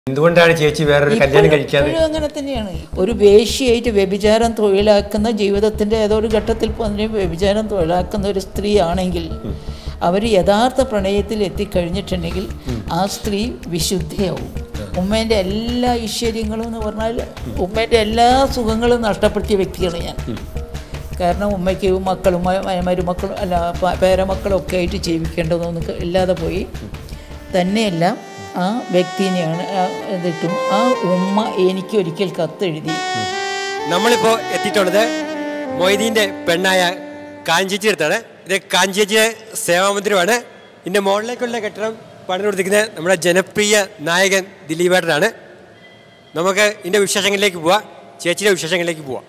എന്തുകൊണ്ടാണ് ചേച്ചി വേറൊരു കല്യാണം കഴിക്കാതെ ഇപ്പോഴും അങ്ങനെ തന്നെയാണ് ഒരു വേശ്യയായിട്ട് വ്യഭിചാരം തൊഴിലാക്കുന്ന ജീവിതത്തിന്റെ ഏതോ ഒരു ഘട്ടത്തിൽ തന്നെ വ്യഭിചാരം തൊഴിലാക്കുന്ന ഒരു സ്ത്രീ ആണെങ്കിൽ അവർ യഥാർത്ഥ പ്രണയത്തിൽ എത്തിക്കഴിഞ്ഞിട്ടുണ്ടെങ്കിൽ ആ സ്ത്രീ വിശുദ്ധയാവും ഉമ്മേൻ്റെ എല്ലാ ഐശ്വര്യങ്ങളും എന്ന് പറഞ്ഞാൽ ഉമ്മേൻ്റെ എല്ലാ സുഖങ്ങളും നഷ്ടപ്പെടുത്തിയ വ്യക്തിയാണ് ഞാൻ കാരണം ഉമ്മയ്ക്ക് മക്കളും മ- മ- മരുമക്കളും അല്ല പ- പേരമക്കളും ഒക്കെ ആയിട്ട് ജീവിക്കേണ്ടതൊന്നും ഇല്ലാതെ പോയി തന്നെയല്ല ആ വ്യക്തിനെയാണ് ആ ഇതിട്ടും ആ ഉമ്മ എനിക്ക് ഒരിക്കൽ കത്തെഴുതി നമ്മളിപ്പോ എത്തിയിട്ടുള്ളത് മൊയ്തീന്റെ പെണ്ണായ കാഞ്ചേച്ചി അടുത്താണ് ഇത് കാഞ്ചേച്ചിയുടെ സേവാമന്ദിരമാണ് ഇതിന്റെ മുകളിലേക്കുള്ള കെട്ടിടം പണിത് കൊടുത്തിരിക്കുന്നത് നമ്മുടെ ജനപ്രിയ നായകൻ ദിലീപേട്ടനാണ് നമുക്ക് ഇതിന്റെ വിശേഷങ്ങളിലേക്ക് പോവാം ചേച്ചിയുടെ വിശേഷങ്ങളിലേക്ക് പോവാം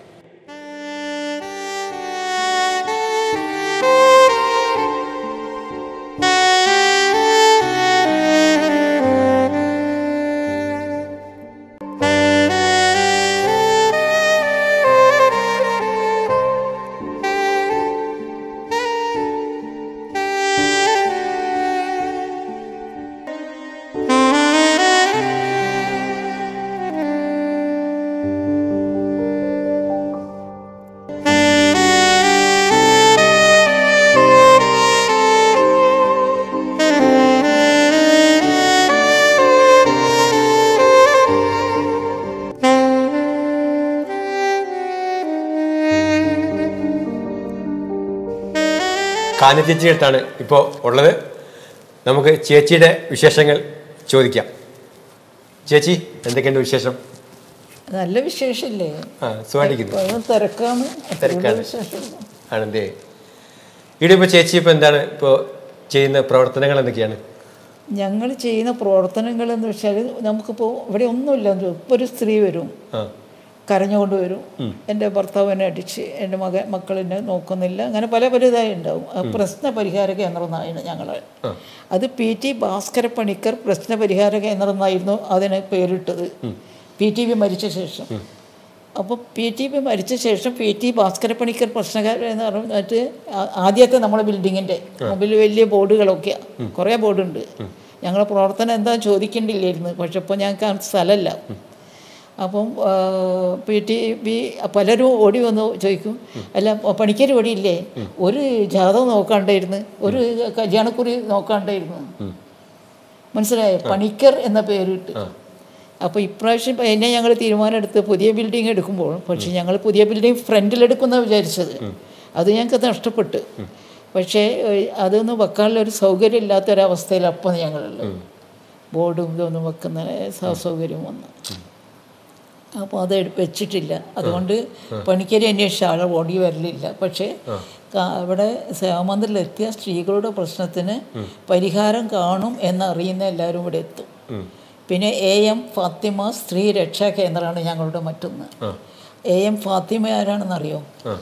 കാന ചേച്ചിയുടെ അടുത്താണ് ഇപ്പോൾ ഉള്ളത് നമുക്ക് ചേച്ചിയുടെ വിശേഷങ്ങൾ ചോദിക്കാം ചേച്ചി എന്തൊക്കെയുണ്ട് വിശേഷം നല്ല വിശേഷമില്ലേ ആ സുഖമായിരിക്കുന്നു ഇപ്പോഴും തിരക്കാണ് തിരക്കാണ്. വിശേഷം ആണല്ലേ ഇവിടെ ഇപ്പോൾ ചേച്ചി ഇപ്പോൾ എന്താണ് ഇപ്പോൾ ചെയ്യുന്ന പ്രവർത്തനങ്ങൾ എന്തൊക്കെയാണ് ഞങ്ങൾ ചെയ്യുന്ന പ്രവർത്തനങ്ങൾ എന്ന് വെച്ചാൽ നമുക്കിപ്പോൾ ഇവിടെ ഒന്നുമില്ല ഇപ്പോൾ ഒരു സ്ത്രീ വരും ആ കരഞ്ഞുകൊണ്ട് വരും എൻ്റെ ഭർത്താവ് എന്നെ അടിച്ച് എൻ്റെ മകൻ മക്കൾ എന്നെ നോക്കുന്നില്ല അങ്ങനെ പല പല ഇതായി ഉണ്ടാവും ആ പ്രശ്ന പരിഹാര കേന്ദ്രം എന്നാണ് ഞങ്ങൾ അത് പി ടി ഭാസ്കര പണിക്കർ പ്രശ്ന പരിഹാര കേന്ദ്രം എന്നായിരുന്നു അതിന് പേരിട്ടത് പി ടി വി മരിച്ച ശേഷം അപ്പോൾ പി ടി പി മരിച്ച ശേഷം പി ടി ഭാസ്കര പണിക്കർ പ്രശ്നക്കാരൻ എന്ന് പറഞ്ഞിട്ട് ആ- ആദ്യത്തെ നമ്മുടെ ബിൽഡിങ്ങിൻ്റെ മുമ്പിൽ വലിയ ബോർഡുകളൊക്കെയാണ് കുറേ ബോർഡുണ്ട് ഞങ്ങളെ പ്രവർത്തനം എന്താ ചോദിക്കേണ്ടില്ലായിരുന്നു പക്ഷെ ഇപ്പോൾ ഞങ്ങൾക്ക് ആ സ്ഥലമല്ല അപ്പം പി ടി ബി പലരും ഓടി വന്ന് ചോദിക്കും അല്ല പണിക്കർ ഇവിടെ ഇല്ലേ ഒരു ജാതകം നോക്കാണ്ടായിരുന്നു ഒരു കല്യാണക്കുറി നോക്കാണ്ടായിരുന്നു മനസ്സിലായോ പണിക്കർ എന്ന പേരിട്ട് അപ്പോൾ ഇപ്രാവശ്യം എന്നെ ഞങ്ങൾ തീരുമാനമെടുത്ത് പുതിയ ബിൽഡിംഗ് എടുക്കുമ്പോൾ പക്ഷേ ഞങ്ങൾ പുതിയ ബിൽഡിംഗ് ഫ്രണ്ടിലെടുക്കുന്ന വിചാരിച്ചത് അത് ഞങ്ങൾക്ക് നഷ്ടപ്പെട്ടു പക്ഷേ ഏഹ്, അതൊന്നും വെക്കാനുള്ള ഒരു സൗകര്യം ഇല്ലാത്തൊരവസ്ഥയിൽ അപ്പം ഞങ്ങളുള്ളത് ബോർഡും ഇതൊന്നും വെക്കുന്ന സ- സൗകര്യം വന്നു അപ്പോൾ അത് എടു- വെച്ചിട്ടില്ല അതുകൊണ്ട് പണിക്കരി അന്വേഷിച്ച ആൾ ഓടി വരലില്ല പക്ഷേ കാ- അവിടെ സേവാമന്ദിരിലെത്തിയ സ്ത്രീകളുടെ പ്രശ്നത്തിന് പരിഹാരം കാണും എന്നറിയുന്ന എല്ലാവരും ഇവിടെ എത്തും പിന്നെ എ എം ഫാത്തിമ സ്ത്രീ രക്ഷാ കേന്ദ്രമാണ് ഞങ്ങളുടെ മറ്റൊന്ന് എ എം ഫാത്തിമ ആരാണെന്നറിയോ ആ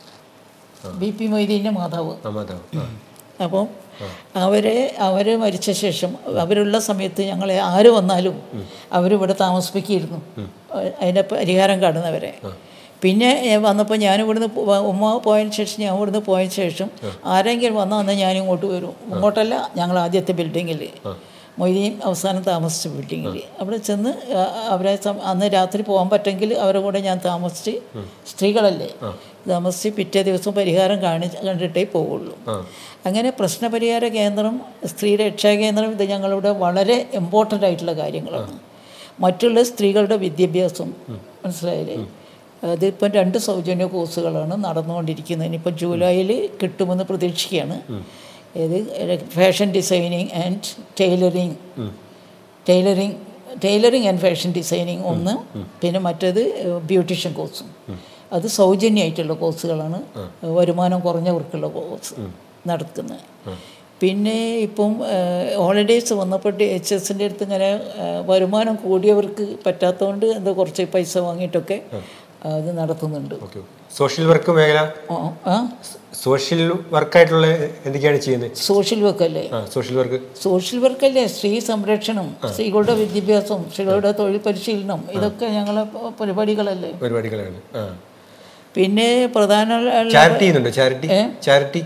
ബി പി മൊയ്തീൻ്റെ മാതാവ് ആ മാതാവ് ആ അപ്പം അവരെ അവർ മരിച്ച ശേഷം അവരുള്ള സമയത്ത് ഞങ്ങളെ ആര് വന്നാലും അവരിവിടെ താമസിപ്പിക്കിയിരുന്നു അതിൻ്റെ പരിഹാരം കാണുന്നവരെ പിന്നെ ഞാൻ വന്നപ്പോൾ ഞാൻ ഇവിടുന്ന് പോ- ഉമ്മ പോയതിന് ശേഷം ഞാൻ ഇവിടുന്ന് പോയതിന് ശേഷം ആരെങ്കിലും വന്നാൽ അന്ന് ഞാൻ ഇങ്ങോട്ട് വരും ഇങ്ങോട്ടല്ല ഞങ്ങൾ ആദ്യത്തെ ബിൽഡിങ്ങിൽ മൊയ്തീൻ അവസാനം താമസിച്ച ബിൽഡിങ്ങിൽ അവിടെ ചെന്ന് ആ, അവരെ സം- അന്ന് രാത്രി പോകാൻ പറ്റുമെങ്കിൽ അവരുടെ കൂടെ ഞാൻ താമസിച്ച് സ്ത്രീകളല്ലേ താമസിച്ച് പിറ്റേ ദിവസം പരിഹാരം കാണി കണ്ടിട്ടേ പോവുള്ളൂ അങ്ങനെ പ്രശ്നപരിഹാര കേന്ദ്രം സ്ത്രീ രക്ഷാ കേന്ദ്രം ഇത് ഞങ്ങളുടെ വളരെ ഇമ്പോർട്ടൻ്റ് ആയിട്ടുള്ള കാര്യങ്ങളാണ് മറ്റുള്ള സ്ത്രീകളുടെ വിദ്യാഭ്യാസം മനസ്സിലായില്ലേ അതിപ്പം രണ്ട് സൗജന്യ കോഴ്സുകളാണ് നടന്നുകൊണ്ടിരിക്കുന്നത് ഇനിയിപ്പോൾ ജൂലൈയിൽ കിട്ടുമെന്ന് പ്രതീക്ഷിക്കുകയാണ് ഇത് fashion designing and tailoring tailoring tailoring and fashion designing ഒന്ന് പിന്നെ മറ്റേത് ബ്യൂട്ടീഷ്യൻ കോഴ്സും അത് സൗജന്യമായിട്ടുള്ള കോഴ്സുകളാണ് വരുമാനം കുറഞ്ഞവർക്കുള്ള കോഴ്സ് നടക്കുന്നത് പിന്നെ ഇപ്പം ഹോളിഡേയ്സ് വന്നപ്പോൾ എച്ച് എസിൻ്റെ അടുത്ത് ഇങ്ങനെ ആ, വരുമാനം കൂടിയവർക്ക് പറ്റാത്തതുകൊണ്ട് എന്താ കുറച്ച് പൈസ വാങ്ങിയിട്ടൊക്കെ അത് നടത്തുന്നുണ്ട് ഓക്കെ സോഷ്യൽ വർക്ക് മേഖല ആ, ആ സോഷ്യൽ വർക്കായിട്ടുള്ള എന്തൊക്കെയാണ് ചെയ്യുന്നത് സോഷ്യൽ വർക്കല്ലേ ആ സോഷ്യൽ വർക്ക് സോഷ്യൽ വർക്കല്ലേ സ്ത്രീ സംരക്ഷണം സ്ത്രീകളുടെ വിദ്യാഭ്യാസം സ്ത്രീകളുടെ തൊഴിൽ പരിശീലനം ഇതൊക്കെ ഞങ്ങളെ പ- പരിപാടികളല്ലേ പരിപാടികളാണ് ആ പിന്നെ പ്രധാന ചാരിറ്റി ചെയ്യുന്നുണ്ടോ ചാരിറ്റി ചാരിറ്റി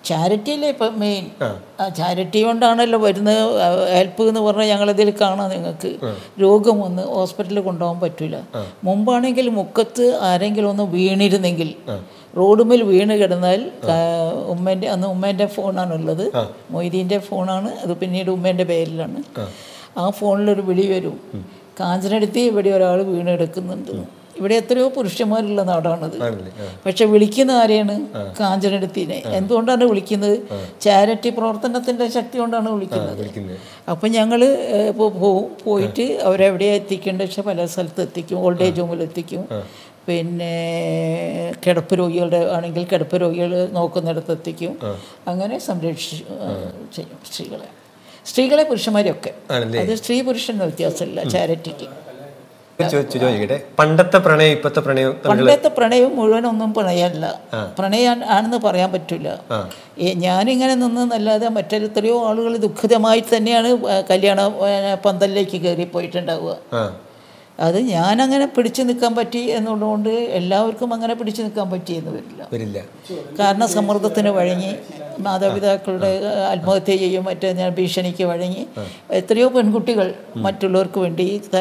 ചാരിറ്റിയല്ലേ ഇപ്പം മെയിൻ ആ ചാരിറ്റി കൊണ്ടാണല്ലോ വരുന്നത് ഹെൽപ്പ് എന്ന് പറഞ്ഞാൽ ഞങ്ങളിതിൽ കാണാം നിങ്ങൾക്ക് രോഗം വന്ന് ഹോസ്പിറ്റലിൽ കൊണ്ടുപോകാൻ പറ്റില്ല മുമ്പാണെങ്കിൽ മുക്കത്ത് ആരെങ്കിലും ഒന്ന് വീണിരുന്നെങ്കിൽ റോഡുമേൽ വീണ് കിടന്നാൽ ഉമ്മേൻ്റെ അന്ന് ഉമ്മേൻ്റെ ഫോണാണുള്ളത് മൊയ്തീൻ്റെ ഫോണാണ് അത് പിന്നീട് ഉമ്മേൻ്റെ പേരിലാണ് ആ ഫോണിലൊരു വിളി വരും കാഞ്ചനടുത്ത് ഇവിടെ ഒരാൾ വീണ് കിടക്കുന്നുണ്ട് ഇവിടെ എത്രയോ പുരുഷന്മാരുള്ള നാടാണത് ആണല്ലേ ആ. പക്ഷെ വിളിക്കുന്ന ആരെയാണ് കാഞ്ചനടുത്തിനെ എന്തുകൊണ്ടാണ് വിളിക്കുന്നത് ചാരിറ്റി പ്രവർത്തനത്തിൻ്റെ ശക്തി കൊണ്ടാണ് വിളിക്കുന്നത് വിളിക്കുന്നത് അപ്പം ഞങ്ങൾ പോവും പോയിട്ട് അവരെവിടെയാ എത്തിക്കേണ്ടത് വെച്ചാൽ പല സ്ഥലത്ത് എത്തിക്കും ഓൾഡ് ഏജ് ഹോമിൽ എത്തിക്കും പിന്നെ കിടപ്പ് രോഗികളുടെ ആണെങ്കിൽ കിടപ്പ് രോഗികൾ നോക്കുന്നിടത്ത് എത്തിക്കും അങ്ങനെ സംരക്ഷി ചെയ്യും സ്ത്രീകളെ സ്ത്രീകളെ പുരുഷന്മാരെയൊക്കെ ആണല്ലേ അത് സ്ത്രീ പുരുഷൻ വ്യത്യാസമില്ല ചാരിറ്റിക്ക് ചോ- ചോ- ചോദിക്കട്ടെ പണ്ടത്തെ പ്രണയം ഇപ്പത്തെ പ്രണയം തമ്മിൽ പണ്ടത്തെ പ്രണയം മുഴുവനൊന്നും പ്രണയമല്ല പ്രണയം ആണെന്ന് പറയാൻ പറ്റില്ല ആ. ഞാനിങ്ങനെ നിന്നല്ലാതെ മറ്റെത്രയോ ആളുകൾ ദുഃഖിതമായി തന്നെയാണ് ആ, കല്യാണ ആ, പന്തലിലേക്ക് കയറി പോയിട്ടുണ്ടാവുക ആ അത് ഞാനങ്ങനെ പിടിച്ചു നിൽക്കാൻ പറ്റി എന്നുള്ളതുകൊണ്ട് എല്ലാവർക്കും അങ്ങനെ പിടിച്ചു നിൽക്കാൻ പറ്റിയെന്ന് വരില്ല വരില്ല കാരണം സമ്മർദ്ദത്തിന് വഴങ്ങി മാതാപിതാക്കളുടെ ആത്മഹത്യ ചെയ്യും മറ്റേ ഞാൻ ഭീഷണിക്ക് വഴങ്ങി എത്രയോ പെൺകുട്ടികൾ മറ്റുള്ളവർക്ക് വേണ്ടി ത-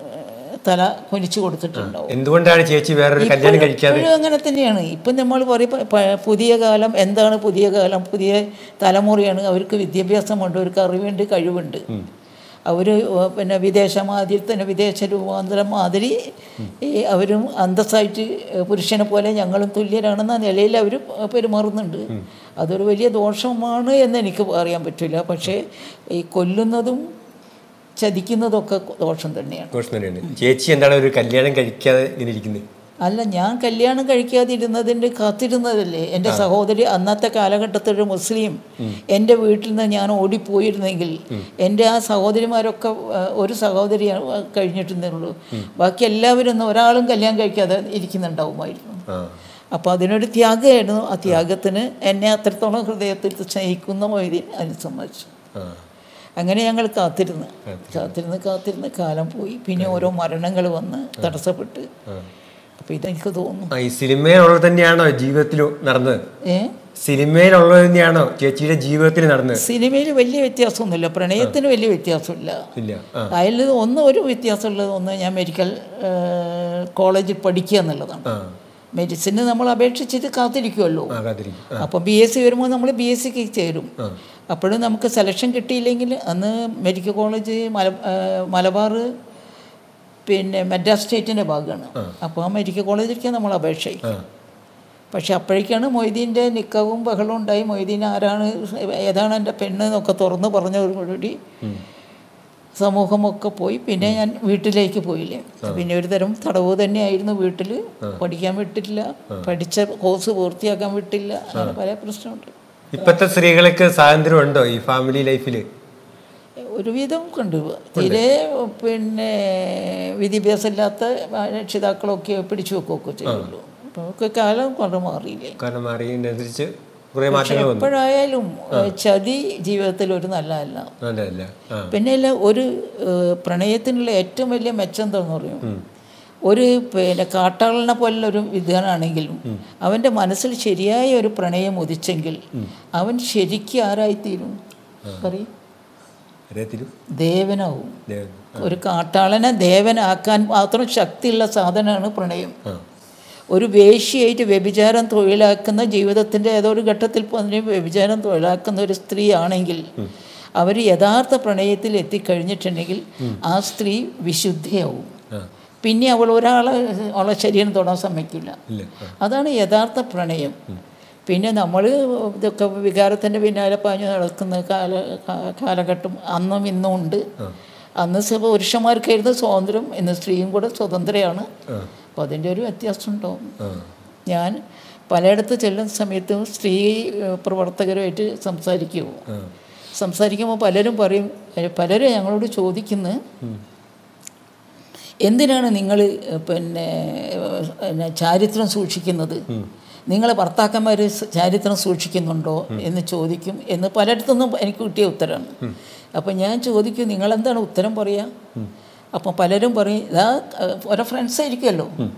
തല കുനിച്ചു കൊടുത്തിട്ടുണ്ടാവും എന്തുകൊണ്ടാണ് ചേച്ചി വേറൊരു കല്യാണം കഴിക്കാതെ ഇപ്പോഴും അങ്ങനെ തന്നെയാണ് ഇപ്പം നമ്മൾ പറയും പ- പ- പുതിയ കാലം എന്താണ് പുതിയ കാലം പുതിയ തലമുറയാണ് അവർക്ക് വിദ്യാഭ്യാസമുണ്ട് അവർക്ക് അറിവുണ്ട് കഴിവുണ്ട് അവർ പിന്നെ വിദേശ മാതിരി തന്നെ വിദേശ രൂപാന്തരം മാതിരി ഈ അവരും അന്തസ്സായിട്ട് പുരുഷനെ പോലെ ഞങ്ങളും തുല്യരാണെന്ന നിലയിൽ അവർ പെരുമാറുന്നുണ്ട് അതൊരു വലിയ ദോഷമാണ് എന്ന് എനിക്ക് അറിയാൻ പറ്റില്ല പക്ഷേ ഈ കൊല്ലുന്നതും ചതിക്കുന്നതൊക്കെ ദോഷം തന്നെയാണ് ദോഷം തന്നെയാണ് ചേച്ചി എന്താണ് ഒരു കല്യാണം കഴിക്കാതെ ഇങ്ങനെ ഇരിക്കുന്നത് അല്ല ഞാൻ കല്യാണം കഴിക്കാതിരുന്നതിൻ്റെ കാത്തിരുന്നതല്ലേ എൻ്റെ സഹോദരി അന്നത്തെ കാലഘട്ടത്തിൽ ഒരു മുസ്ലിം എൻ്റെ വീട്ടിൽ നിന്ന് ഞാൻ ഓടിപ്പോയിരുന്നെങ്കിൽ എൻ്റെ ആ സഹോദരിമാരൊക്കെ ആ, ഒരു സഹോദരി കഴിഞ്ഞിട്ടുണ്ടേ ഉള്ളൂ ബാക്കി എല്ലാവരും ഒന്നും ഒരാളും കല്യാണം കഴിക്കാതെ ഇരിക്കുന്നുണ്ടാവുമായിരുന്നു ആ അപ്പോൾ അതിനൊരു ത്യാഗമായിരുന്നു ആ ത്യാഗത്തിന് എന്നെ അത്രത്തോളം ഹൃദയത്തിൽ സ്നേഹിക്കുന്ന മൊയ്തീൻ അതിന് സമ്മതിച്ചു ആ അങ്ങനെ ഞങ്ങൾ കാത്തിരുന്ന് കാത്തിരുന്ന് കാത്തിരുന്ന് കാലം പോയി പിന്നെ ഓരോ മരണങ്ങൾ വന്ന് തടസ്സപ്പെട്ട് അപ്പോൾ ഇതെനിക്ക് തോന്നുന്നു ആ, ഈ സിനിമയിലുള്ളത് തന്നെയാണോ ജീവിതത്തിൽ നടന്നത് ഏ സിനിമയിലുള്ളത് തന്നെയാണോ ചേച്ചിയുടെ ജീവിതത്തിൽ നടന്നത് സിനിമയിൽ വലിയ വ്യത്യാസമൊന്നുമില്ല പ്രണയത്തിന് വലിയ വ്യത്യാസമില്ല ഇല്ല ആ അതിൽ ഒന്ന് ഒരു വ്യത്യാസമുള്ളത് ഒന്ന് ഞാൻ മെഡിക്കൽ കോളേജിൽ പഠിക്കുക എന്നുള്ളതാണ് ആ മെഡിസിന് നമ്മൾ അപേക്ഷിച്ചിട്ട് കാത്തിരിക്കുമല്ലോ ആ കാത്തിരിക്കും അപ്പോൾ ബി എസ് സി വരുമ്പോൾ നമ്മൾ ബി എസ് സിക്ക് ചേരും അപ്പോഴും നമുക്ക് സെലക്ഷൻ കിട്ടിയില്ലെങ്കിൽ അന്ന് മെഡിക്കൽ കോളേജ് മല ആ, മലബാർ പിന്നെ മദ്രാസ് സ്റ്റേറ്റിൻ്റെ ഭാഗമാണ് അപ്പോൾ ആ മെഡിക്കൽ കോളേജിലേക്ക് നമ്മൾ അപേക്ഷ ആ പക്ഷെ അപ്പോഴേക്കാണ് മൊയ്തീൻ്റെ നിക്കവും ബഹളവും ഉണ്ടായി മൊയ്തീൻ ആരാണ് ഏതാണ് എൻ്റെ പെണ്ണ് എന്നൊക്കെ തുറന്ന് പറഞ്ഞതോടുകൂടി സമൂഹമൊക്കെ പോയി പിന്നെ ഞാൻ വീട്ടിലേക്ക് പോയില്ലേ പിന്നെ ഒരു തരം തടവ് തന്നെയായിരുന്നു വീട്ടിൽ പഠിക്കാൻ വിട്ടില്ല പഠിച്ച കോഴ്സ് പൂർത്തിയാക്കാൻ വിട്ടില്ല അങ്ങനെ പല പ്രശ്നമുണ്ട് ഇപ്പത്തെ സ്ത്രീകൾക്ക് സ്വാതന്ത്ര്യം ഉണ്ടോ ഈ ഫാമിലി ലൈഫിൽ ഒരുവിധം കണ്ടു തീരെ പിന്നെ വിദ്യാഭ്യാസം ഇല്ലാത്ത രക്ഷിതാക്കളൊക്കെ പിടിച്ചു വെക്കുകയൊക്കെ ചെയ്യുള്ളൂ അപ്പോൾ ഒക്കെ കാലം കൊണ്ട് മാറിയില്ലേ കാരണം മാറിയതിനനുസരിച്ച് കുറേ പക്ഷെ മാറ്റങ്ങൾ വന്നു എപ്പോഴായാലും ഏഹ്, ചതി ജീവിതത്തിൽ ഒരു നല്ലതല്ല നല്ലതല്ല ആ പിന്നെ അല്ല ഒരു ഏഹ്, പ്രണയത്തിനുള്ള ഏറ്റവും വലിയ മെച്ചം എന്താണെന്ന് പറയും ഒരു പിന്നെ കാട്ടാളനെ പോലുള്ള ഒരു വിദ്വാനാണെങ്കിലും അവൻ്റെ മനസ്സിൽ ശരിയായ ഒരു പ്രണയം ഉദിച്ചെങ്കിൽ അവൻ ശരിക്കും ആരായിത്തീരും പറയും അറിയത്തിലും ദേവനാവും ദേവൻ. ഒരു കാട്ടാളനെ ദേവനാക്കാൻ മാത്രം ശക്തിയുള്ള സാധനമാണ് പ്രണയം ആ ഒരു വേശ്യയായിട്ട് വ്യഭിചാരം തൊഴിലാക്കുന്ന ജീവിതത്തിൻ്റെ ഏതോ ഒരു ഘട്ടത്തിൽ അതിന് വ്യഭിചാരം തൊഴിലാക്കുന്ന ഒരു സ്ത്രീ ആണെങ്കിൽ അവർ യഥാർത്ഥ പ്രണയത്തിൽ എത്തിക്കഴിഞ്ഞിട്ടുണ്ടെങ്കിൽ ആ സ്ത്രീ വിശുദ്ധിയാവും ആ പിന്നെ അവൾ ഒരാളെ അവളെ ശരീരം തൊടാൻ സമ്മതിക്കില്ല ഇല്ല ആ അതാണ് യഥാർത്ഥ പ്രണയം പിന്നെ നമ്മൾ ഇതൊക്കെ വികാരത്തിൻ്റെ പിന്നാലെ പാഞ്ഞു നടക്കുന്ന കാല കാ- കാലഘട്ടം അന്നും ഇന്നും ഉണ്ട് അന്ന് സ- പുരുഷന്മാർക്കായിരുന്നു സ്വാതന്ത്ര്യം ഇന്ന് സ്ത്രീയും കൂടെ സ്വതന്ത്രയാണ് അപ്പോൾ അതിൻ്റെ ഒരു വ്യത്യാസം ഉണ്ടാവും ആ ഞാൻ പലയിടത്ത് ചെല്ലുന്ന സമയത്ത് സ്ത്രീ ഏഹ്, പ്രവർത്തകരുമായിട്ട് സംസാരിക്കുമോ സംസാരിക്കുമ്പോൾ പലരും പറയും ഏഹ്, പലരും ഞങ്ങളോട് ചോദിക്കുന്നു എന്തിനാണ് നിങ്ങൾ പിന്നെ ഏഹ്, പിന്നെ ചാരിത്രം സൂക്ഷിക്കുന്നത് നിങ്ങളെ ഭർത്താക്കന്മാർ ചാരിത്രം സൂക്ഷിക്കുന്നുണ്ടോ എന്ന് ചോദിക്കും എന്ന് പലയിടത്തുനിന്നും എനിക്ക് കിട്ടിയ ഉത്തരമാണ് അപ്പം ഞാൻ ചോദിക്കും നിങ്ങളെന്താണ് ഉത്തരം പറയുക അപ്പം പലരും പറയും ഇതാ ഏഹ്, ഓരോ ഫ്രണ്ട്സ് ആയിരിക്കുമല്ലോ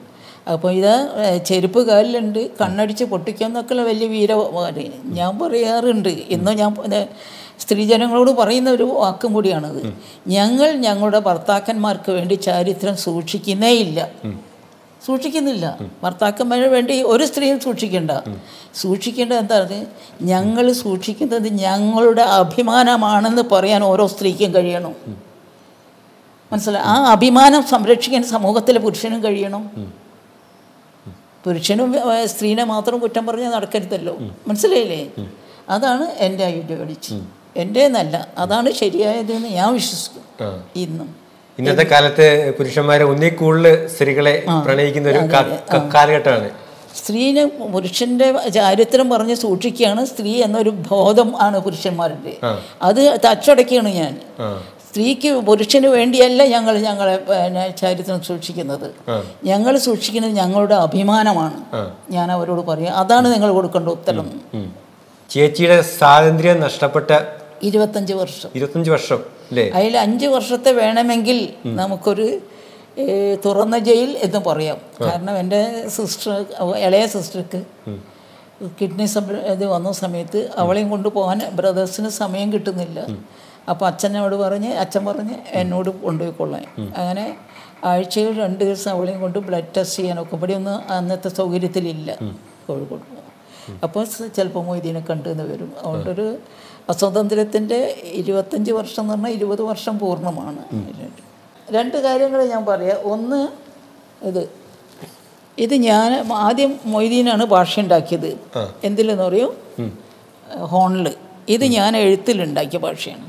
അപ്പോൾ ഇത് ഏഹ്, ചെരുപ്പ് കാലിലുണ്ട് കണ്ണടിച്ച് പൊട്ടിക്കാന്നൊക്കെയുള്ള വലിയ വീരവാദി ഞാൻ പറയാറുണ്ട് ഇന്ന് ഞാൻ ഇത് സ്ത്രീജനങ്ങളോട് പറയുന്ന ഒരു വാക്കും കൂടിയാണത് ഞങ്ങൾ ഞങ്ങളുടെ ഭർത്താക്കന്മാർക്ക് വേണ്ടി ചാരിത്രം സൂക്ഷിക്കുന്നേ ഇല്ല സൂക്ഷിക്കുന്നില്ല ഭർത്താക്കന്മാരെ വേണ്ടി ഒരു സ്ത്രീയും സൂക്ഷിക്കേണ്ട സൂക്ഷിക്കേണ്ടത് എന്താണ് ഞങ്ങൾ സൂക്ഷിക്കുന്നത് ഞങ്ങളുടെ അഭിമാനമാണെന്ന് പറയാൻ ഓരോ സ്ത്രീക്കും കഴിയണം മനസ്സിലായി ആ അഭിമാനം സംരക്ഷിക്കാൻ സമൂഹത്തിലെ പുരുഷനും കഴിയണം പുരുഷനും ഏഹ്, സ്ത്രീനെ മാത്രം കുറ്റം പറഞ്ഞ് നടക്കരുതല്ലോ മനസ്സിലായില്ലേ അതാണ് എൻ്റെ ഐഡിയോളജി എൻ്റെ നല്ല അതാണ് ശരിയായതെന്ന് ഞാൻ വിശ്വസിക്കും ആ. ഇന്നും ഇന്നത്തെ കാലത്ത് പുരുഷന്മാരെ ഒന്നിൽ കൂടുതൽ സ്ത്രീകളെ പ്രണയിക്കുന്ന ഒരു ക- ക- കാലഘട്ടമാണ് സ്ത്രീനെ പുരുഷൻ്റെ ചാരിത്രം പറഞ്ഞ് സൂക്ഷിക്കുകയാണ് സ്ത്രീ എന്നൊരു ബോധം ആണ് പുരുഷന്മാരുടെ ആ. അത് തച്ചടക്കുകയാണ് ഞാൻ ആ സ്ത്രീക്ക് പുരുഷന് വേണ്ടിയല്ല ഞങ്ങൾ ഞങ്ങളെ പിന്നെ ചരിത്രം സൂക്ഷിക്കുന്നത് ആ. ഞങ്ങൾ സൂക്ഷിക്കുന്നത് ഞങ്ങളുടെ അഭിമാനമാണ് ആ. ഞാൻ അവരോട് പറയാം അതാണ് നിങ്ങൾ കൊടുക്കേണ്ട ഉത്തരം ഉം. ചേച്ചിയുടെ സ്വാതന്ത്ര്യം നഷ്ടപ്പെട്ട ഇരുപത്തഞ്ച് വർഷം ഇരുപത്തഞ്ച് വർഷം അല്ലേ അതിൽ അഞ്ച് വർഷത്തെ വേണമെങ്കിൽ നമുക്കൊരു ഏ, തുറന്ന ജയിൽ എന്ന് പറയാം കാരണം എൻ്റെ സിസ്റ്റർ ഇളയ സിസ്റ്റർക്ക് കിഡ്നി സബ് ഇത് വന്ന സമയത്ത് അവളെയും കൊണ്ട് പോകാൻ ബ്രദേഴ്സിന് സമയം കിട്ടുന്നില്ല അപ്പോൾ അച്ഛനോട് പറഞ്ഞ് അച്ഛൻ പറഞ്ഞ് എന്നോട് കൊണ്ടുപോയിക്കൊള്ളാൻ അങ്ങനെ ആഴ്ചയിൽ രണ്ട് ദിവസം അവളെയും കൊണ്ട് ബ്ലഡ് ടെസ്റ്റ് ചെയ്യാനൊക്കെ ഇവിടെ ഒന്നും അന്നത്തെ സൗകര്യത്തിലില്ല കോഴിക്കോട് അപ്പോൾ ചിലപ്പോൾ മൊയ്തീനെ കണ്ടെന്ന് വരും അതുകൊണ്ടൊരു അസ്വാതന്ത്ര്യത്തിൻ്റെ ഇരുപത്തഞ്ച് വർഷം എന്ന് പറഞ്ഞാൽ ഇരുപത് വർഷം പൂർണ്ണമാണ് രണ്ട് കാര്യങ്ങൾ ഞാൻ പറയാം ഒന്ന് ഇത് ഇത് ഞാൻ ആദ്യം മൊയ്തീനാണ് ഭാഷ ഉണ്ടാക്കിയത് എന്തിലെന്ന് പറയൂ ഹോണിൽ ഇത് ഞാൻ എഴുത്തിലുണ്ടാക്കിയ ഭാഷയാണ്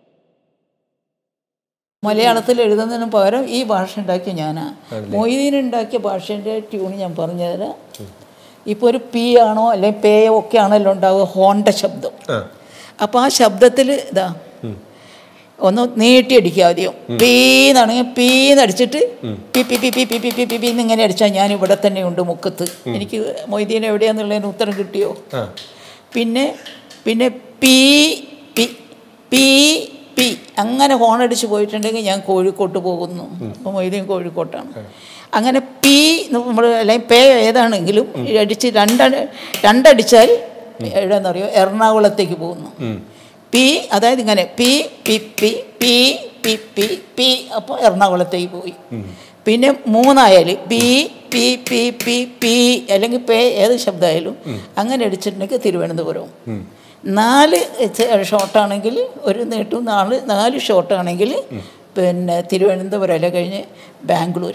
മലയാളത്തിൽ എഴുതുന്നതിന് പകരം ഈ ഭാഷ ഉണ്ടാക്കിയ ഞാനാ മൊയ്തീൻ ഉണ്ടാക്കിയ ഭാഷേൻ്റെ ട്യൂൺ ഞാൻ പറഞ്ഞുതരാം ഇപ്പോൾ ഒരു പി ആണോ അല്ലെങ്കിൽ പേയോ ഒക്കെ ആണല്ലോ ഉണ്ടാവുക ഹോണിൻ്റെ ശബ്ദം ആ അപ്പോൾ ആ ശബ്ദത്തിൽ ഇതാ ഒന്ന് നീട്ടിയടിക്കുക ആദ്യം പീന്നാണെങ്കിൽ പീന്നടിച്ചിട്ട് P P P P P P P P P എന്നിങ്ങനെ അടിച്ചാൽ ഞാൻ ഇവിടെ തന്നെ ഉണ്ട് മുക്കത്ത് എനിക്ക് മൊയ്തീൻ എവിടെയാന്നുള്ളതിന് ഉത്തരം കിട്ടിയോ ആ പിന്നെ പിന്നെ പീ പി പീ പി അങ്ങനെ ഹോണടിച്ച് പോയിട്ടുണ്ടെങ്കിൽ ഞാൻ കോഴിക്കോട്ട് പോകുന്നു അപ്പോൾ മൊയ്തീൻ കോഴിക്കോട്ടാണ് അങ്ങനെ പി നമ്മൾ അല്ലെങ്കിൽ പേ ഏതാണെങ്കിലും അടിച്ച് രണ്ട രണ്ടടിച്ചാൽ എവിടെയെന്നറിയോ എറണാകുളത്തേക്ക് പോകുന്നു പി അതായത് ഇങ്ങനെ P P P P P P P അപ്പോൾ എറണാകുളത്തേക്ക് പോയി പിന്നെ മൂന്നായാൽ P P P P P അല്ലെങ്കിൽ പേ ഏത് ശബ്ദമായാലും അങ്ങനെ അടിച്ചിട്ടുണ്ടെങ്കിൽ തിരുവനന്തപുരം നാല് ഷോട്ടാണെങ്കിൽ ഒരു നീട്ടും നാല് നാല് ഷോട്ടാണെങ്കിൽ പിന്നെ തിരുവനന്തപുരം അല്ല കഴിഞ്ഞ് ബാംഗ്ലൂർ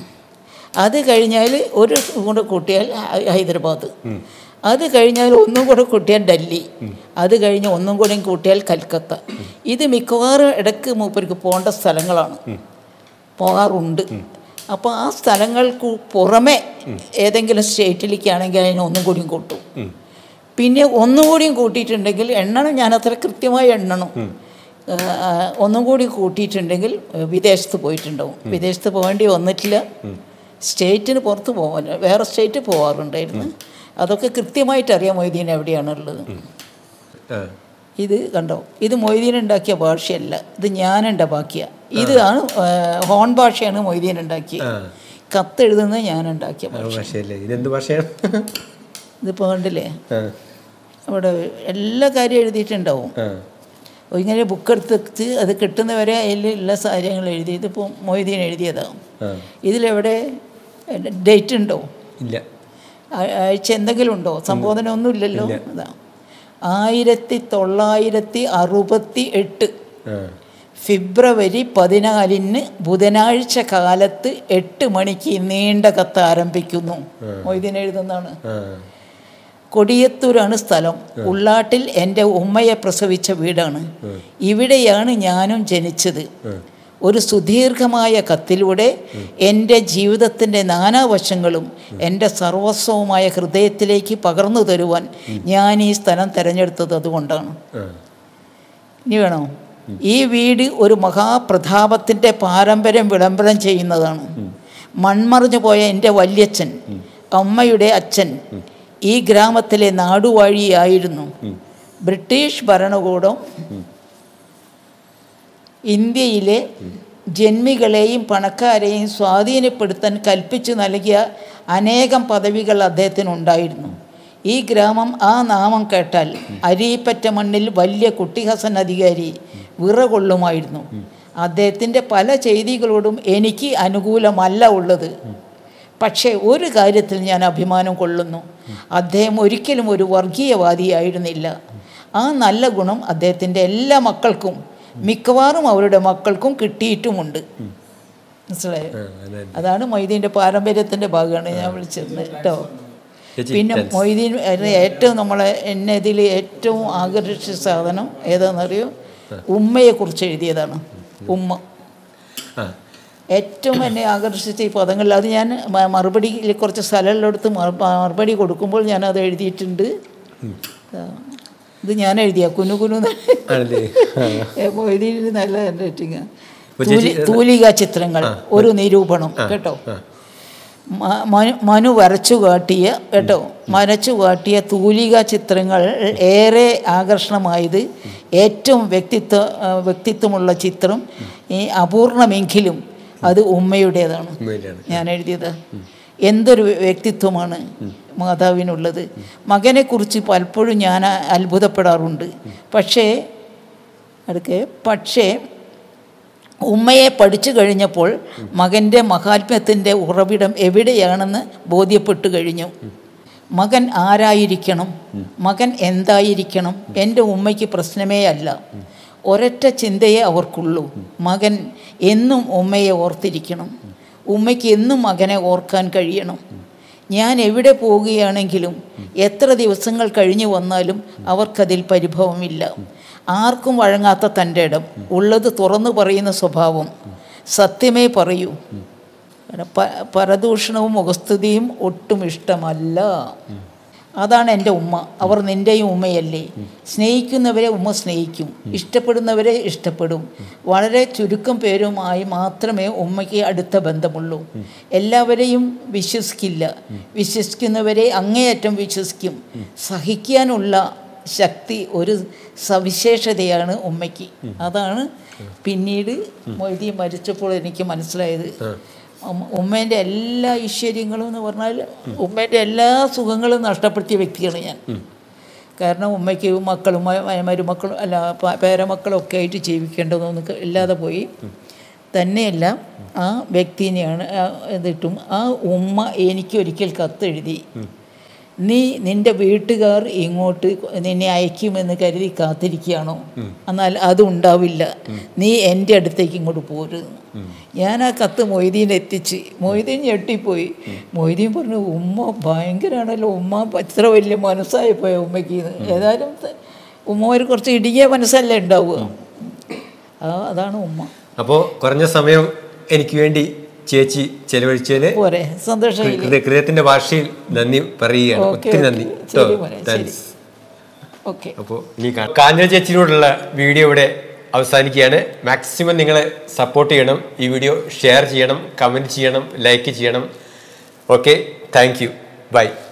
അത് കഴിഞ്ഞാൽ ഒരു കൂടെ കൂട്ടിയാൽ ഹൈ- ഹൈദരാബാദ് അത് കഴിഞ്ഞാൽ ഒന്നും കൂടെ കൂട്ടിയാൽ ഡൽഹി അത് കഴിഞ്ഞ് ഒന്നും കൂടെ കൂട്ടിയാൽ കൽക്കത്ത ഇത് മിക്കവാറും ഇടയ്ക്ക് മൂപ്പർക്ക് പോകേണ്ട സ്ഥലങ്ങളാണ് പോകാറുണ്ട് അപ്പോൾ ആ സ്ഥലങ്ങൾക്ക് പുറമെ ഏതെങ്കിലും സ്റ്റേറ്റിലേക്കാണെങ്കിൽ അതിന് ഒന്നും കൂടിയും കൂട്ടും പിന്നെ ഒന്നുകൂടിയും കൂട്ടിയിട്ടുണ്ടെങ്കിൽ എണ്ണണം ഞാൻ അത്ര കൃത്യമായി എണ്ണണം ആ, ഒന്നും കൂടി കൂട്ടിയിട്ടുണ്ടെങ്കിൽ വിദേശത്ത് പോയിട്ടുണ്ടാവും വിദേശത്ത് പോകേണ്ടി വന്നിട്ടില്ല സ്റ്റേറ്റിന് പുറത്ത് പോകാൻ വേറെ സ്റ്റേറ്റ് പോകാറുണ്ടായിരുന്നു അതൊക്കെ കൃത്യമായിട്ട് അറിയാം മൊയ്തീൻ എവിടെയാണുള്ളത് ആ ഇത് കണ്ടോ ഇത് മൊയ്തീൻ ഉണ്ടാക്കിയ ഭാഷയല്ല ഇത് ഞാൻ ഉണ്ടാക്കിയ ഇതാണ് ആ, ഹോൺ ഭാഷയാണ് മൊയ്തീൻ ഉണ്ടാക്കിയത് ആ. കത്തെഴുതുന്നത് ഞാൻ ഉണ്ടാക്കിയ ഭാഷ ആ ഭാഷയല്ലേ ഇതെന്ത് ഭാഷയാണ് ഇതിപ്പോൾ കണ്ടില്ലേ ആ അവിടെ എല്ലാ കാര്യം എഴുതിയിട്ടുണ്ടാവും ആ അപ്പോൾ ഇങ്ങനെ ബുക്ക് എടുത്ത് അത് കിട്ടുന്നവരെ അതിലുള്ള കാര്യങ്ങൾ എഴുതി ഇതിപ്പോൾ മൊയ്തീൻ എഴുതിയതാവും ആ ഇതിലെവിടെ ഡേറ്റ് ഉണ്ടോ ഇല്ല ആ- ആഴ്ച എന്തെങ്കിലും ഉണ്ടോ സംബോധന ഒന്നും ഇല്ലല്ലോ അതാ ആയിരത്തി തൊള്ളായിരത്തി അറുപത്തി എട്ട് ആ ഫെബ്രുവരി പതിനാലിന് ബുധനാഴ്ച കാലത്ത് എട്ട് മണിക്ക് നീണ്ട കത്ത് ആരംഭിക്കുന്നു മൊയ്തീൻ എഴുതുന്നതാണ് ആ കൊടിയത്തൂരാണ് സ്ഥലം ഉള്ളാട്ടിൽ എൻ്റെ ഉമ്മയെ പ്രസവിച്ച വീടാണ് ഇവിടെയാണ് ഞാനും ജനിച്ചത് ഒരു സുദീർഘമായ കത്തിലൂടെ എൻ്റെ ജീവിതത്തിൻ്റെ നാനാവശങ്ങളും എൻ്റെ സർവസ്വവുമായ ഹൃദയത്തിലേക്ക് പകർന്നു തരുവാൻ ഞാൻ ഈ സ്ഥലം തിരഞ്ഞെടുത്തത് അതുകൊണ്ടാണ് ആ ഇനി വേണോ ഈ വീട് ഒരു മഹാപ്രതാപത്തിൻ്റെ പാരമ്പര്യം വിളംബരം ചെയ്യുന്നതാണ് മൺമറിഞ്ഞു പോയ എൻ്റെ വല്യച്ഛൻ അമ്മയുടെ അച്ഛൻ ഈ ഗ്രാമത്തിലെ നാടുവാഴിയായിരുന്നു ബ്രിട്ടീഷ് ഭരണകൂടം ഇന്ത്യയിലെ ജന്മികളെയും പണക്കാരെയും സ്വാധീനപ്പെടുത്താൻ കൽപ്പിച്ചു നൽകിയ അനേകം പദവികൾ അദ്ദേഹത്തിനുണ്ടായിരുന്നു ഈ ഗ്രാമം ആ നാമം കേട്ടാൽ അരീപ്പറ്റ മണ്ണിൽ വലിയ കുട്ടിഹസൻ അധികാരി വിറകൊള്ളുമായിരുന്നു അദ്ദേഹത്തിൻ്റെ പല ചെയ്തികളോടും എനിക്ക് അനുകൂലമല്ല ഉള്ളത് പക്ഷേ ഒരു കാര്യത്തിൽ ഞാൻ അഭിമാനം കൊള്ളുന്നു അദ്ദേഹം ഒരിക്കലും ഒരു വർഗീയവാദിയായിരുന്നില്ല ആ നല്ല ഗുണം അദ്ദേഹത്തിൻ്റെ എല്ലാ മക്കൾക്കും മിക്കവാറും അവരുടെ മക്കൾക്കും കിട്ടിയിട്ടുമുണ്ട് മനസ്സിലായോ അതാണ് മൊയ്തീൻ്റെ പാരമ്പര്യത്തിൻ്റെ ഭാഗമാണ് ഞാൻ വിളിച്ചത് കേട്ടോ ചേച്ചി, പിന്നെ thanks. മൊയ്തീൻ അതിന് ഏറ്റവും നമ്മളെ എന്നെ ഇതിൽ ഏറ്റവും ആകർഷിച്ച സാധനം ഏതാണെന്നറിയോ ഉമ്മയെക്കുറിച്ച് എഴുതിയതാണ് ഉമ്മ ആ ഏറ്റവും എന്നെ ആകർഷിച്ച ഈ പദങ്ങളിൽ അത് ഞാൻ മ- മറുപടിയിൽ കുറച്ച് സ്ഥലങ്ങളിലെടുത്ത് മറു- മറുപടി കൊടുക്കുമ്പോൾ ഞാൻ അത് എഴുതിയിട്ടുണ്ട് ആ. ഇത് ഞാൻ എഴുതിയ കുനു കുനു ആണല്ലേ മൊയ്തീനിൽ നല്ല ഹാൻഡ് റൈറ്റിംഗ് അപ്പൊ ചേച്ചി, തൂലിക ചിത്രങ്ങൾ ഒരു നിരൂപണം കേട്ടോ മ- മനു- മനു വരച്ചു കാട്ടിയ കേട്ടോ വരച്ചു കാട്ടിയ തൂലിക ചിത്രങ്ങൾ ഏറെ ആകർഷണമായത് ഏറ്റവും വ്യക്തിത്വ ആ, വ്യക്തിത്വമുള്ള ചിത്രം ഈ അപൂർണമെങ്കിലും അത് ഉമ്മയുടേതാണ് ഉമ്മയിലാണ് ഞാൻ എഴുതിയത് എന്തൊരു വ്യക്തിത്വമാണ് മാതാവിനുള്ളത് മകനെക്കുറിച്ച് പലപ്പോഴും ഞാൻ അത്ഭുതപ്പെടാറുണ്ട് പക്ഷേ അടുക്കെ പക്ഷേ ഉമ്മയെ പഠിച്ചു കഴിഞ്ഞപ്പോൾ മകൻ്റെ മഹാത്മ്യത്തിൻ്റെ ഉറവിടം എവിടെയാണെന്ന് ബോധ്യപ്പെട്ടു കഴിഞ്ഞു മകൻ ആരായിരിക്കണം മകൻ എന്തായിരിക്കണം എൻ്റെ ഉമ്മയ്ക്ക് പ്രശ്നമേ അല്ല ഒരൊറ്റ ചിന്തയെ അവർക്കുള്ളൂ മകൻ എന്നും ഉമ്മയെ ഓർത്തിരിക്കണം ഉമ്മയ്ക്ക് എന്നും മകനെ ഓർക്കാൻ കഴിയണം ഞാൻ എവിടെ പോവുകയാണെങ്കിലും എത്ര ദിവസങ്ങൾ കഴിഞ്ഞു വന്നാലും അവർക്കതിൽ പരിഭവമില്ല ആർക്കും വഴങ്ങാത്ത തൻ്റെ ഇടം ഉള്ളത് തുറന്നു പറയുന്ന സ്വഭാവം സത്യമേ പറയൂ പ- പരദൂഷണവും മുഖസ്തുതിയും ഒട്ടും ഇഷ്ടമല്ല അതാണ് എൻ്റെ ഉമ്മ അവർ നിൻ്റെയും ഉമ്മയല്ലേ സ്നേഹിക്കുന്നവരെ ഉമ്മ സ്നേഹിക്കും ഇഷ്ടപ്പെടുന്നവരെ ഇഷ്ടപ്പെടും വളരെ ചുരുക്കം പേരുമായി മാത്രമേ ഉമ്മയ്ക്ക് അടുത്ത ബന്ധമുള്ളൂ എല്ലാവരെയും വിശ്വസിക്കില്ല വിശ്വസിക്കുന്നവരെ അങ്ങേയറ്റം വിശ്വസിക്കും സഹിക്കാനുള്ള ശക്തി ഒരു സവിശേഷതയാണ് ഉമ്മയ്ക്ക് അതാണ് പിന്നീട് മൊയ്തി മരിച്ചപ്പോൾ എനിക്ക് മനസ്സിലായത് ഉമ്മ- ഉമ്മേൻ്റെ എല്ലാ ഐശ്വര്യങ്ങളും എന്ന് പറഞ്ഞാൽ ഉമ്മേൻ്റെ എല്ലാ സുഖങ്ങളും നഷ്ടപ്പെടുത്തിയ വ്യക്തിയാണ് ഞാൻ കാരണം ഉമ്മയ്ക്ക് മക്കളും മ- മ- മരുമക്കളും അല്ല പ- പേരമക്കളും ഒക്കെ ആയിട്ട് ജീവിക്കേണ്ടതൊന്നും ക- ഇല്ലാതെ പോയി തന്നെയല്ല ആ വ്യക്തിനെയാണ് ആ ഇതിട്ടും ആ ഉമ്മ എനിക്ക് ഒരിക്കൽ കത്തെഴുതി നീ നിന്റെ വീട്ടുകാർ ഇങ്ങോട്ട് നിന്നെ അയക്കുമെന്ന് കരുതി കാത്തിരിക്കുകയാണോ എന്നാൽ അതുണ്ടാവില്ല നീ എൻ്റെ അടുത്തേക്ക് ഇങ്ങോട്ട് പോരുത് ഞാൻ ആ കത്ത് മൊയ്തീൻ എത്തിച്ച് മൊയ്തീൻ ഞെട്ടിപ്പോയി മൊയ്തീൻ പറഞ്ഞു ഉമ്മ ഭയങ്കരമാണല്ലോ ഉമ്മ ഇത്ര വലിയ മനസ്സായി പോയ ഉമ്മയ്ക്ക് എന്ന്." ഏതായാലും ത- ഉമ്മ ഒരു കുറച്ച് ഇടുങ്ങിയ മനസ്സല്ലേ ഉണ്ടാവുക ആ അതാണ് ഉമ്മ അപ്പോൾ കുറഞ്ഞ സമയം എനിക്ക് വേണ്ടി ചേച്ചി ചെലവഴിച്ചതിന് പോരെ സന്തോഷമായി ഹൃദയ- ഹൃദയത്തിന്റെ ഭാഷയിൽ നന്ദി പറയുകയാണ് ഓക്കെ ഒത്തിരി നന്ദി ശരി മോനെ ശരി താങ്ക്സ് ഓക്കെ അപ്പോൾ ഇനി കാണാം. കാഞ്ഞ ചേച്ചിയോടുള്ള വീഡിയോ ഇവിടെ അവസാനിക്കുകയാണ് മാക്സിമം നിങ്ങൾ സപ്പോർട്ട് ചെയ്യണം ഈ വീഡിയോ ഷെയർ ചെയ്യണം കമൻറ്റ് ചെയ്യണം ലൈക്ക് ചെയ്യണം ഓക്കെ താങ്ക് യു ബൈ